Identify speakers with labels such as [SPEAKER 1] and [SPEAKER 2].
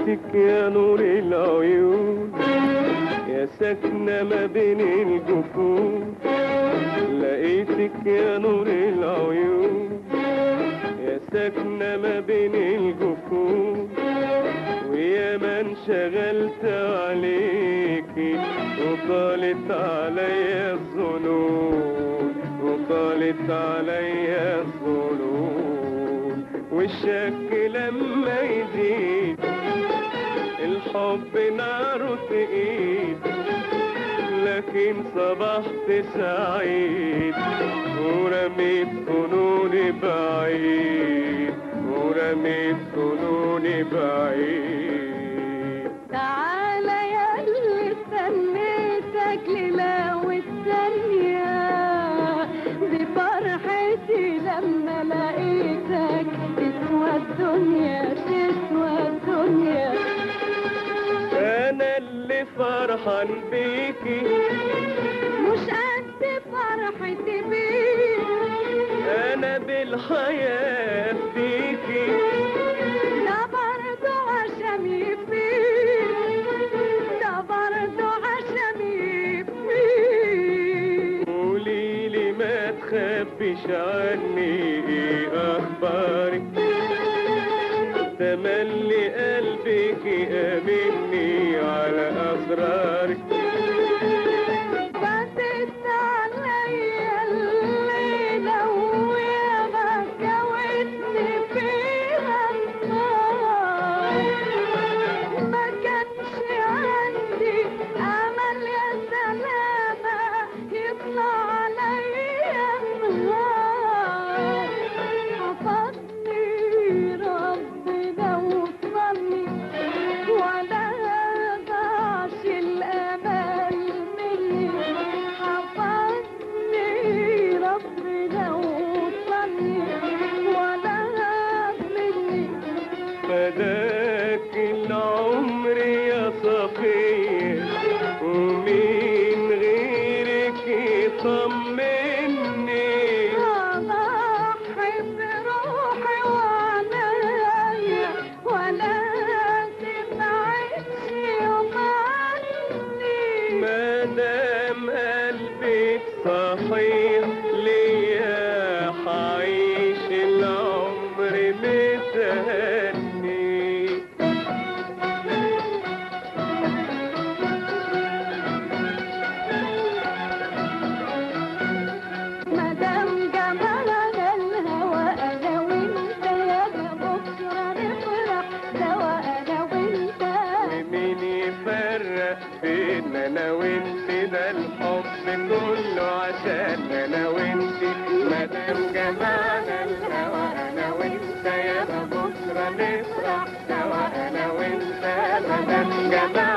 [SPEAKER 1] لقيتك يا نور العيون يا ساكنة ما بين الجفون لقيتك يا نور العيون يا ساكنة ما بين الجفون ويا ما انشغلت عليكي وطالت عليا الظنون وطالت عليا الظنون والشك لما يزيد الحب ناره تقيل لكن صبحت سعيد ورميت فنوني بعيد ورميت فنوني بعيد
[SPEAKER 2] تعالى يا اللي استنيتك ليلة والثانية دي فرحتي لما لقيتك تسوى الدنيا تسوى الدنيا
[SPEAKER 1] انا اللي فرحان بيكي
[SPEAKER 2] مش قد فرحتي بيك
[SPEAKER 1] انا بالحياة فيكي
[SPEAKER 2] ده برضه عشمي فيك ده برضه عشمي فيك
[SPEAKER 1] قوليلي ما تخبيش عني ايه اخبارك تملي قلبك امني على اسرارك
[SPEAKER 2] فاتت عليا الليلة ويا ما جوتني فيها النار ما كانش عندي أمل يا سلامة يطلع عليا النهار حفظني ربنا وصلني ولا ضاعش الأمل مني حفظني ربنا وصلني ولا مني
[SPEAKER 1] فداك العمر يا صفية ومين غيرك يطمني
[SPEAKER 2] أضحي بروحي وعنايا ولا تبعدش يوم عني
[SPEAKER 1] ما دام قلبك صحيح ليا حعيش العمر متهني
[SPEAKER 2] مدام جمالنا الهوى انا وانت يا بكره نفرح سوا انا وانت
[SPEAKER 1] ومين يفرق بين انا وانت ده الحب كله عشان انا وانت مادام جمعنا الهوى انا وانت يا بكره نفرح سوا انا وانت مادام جمعنا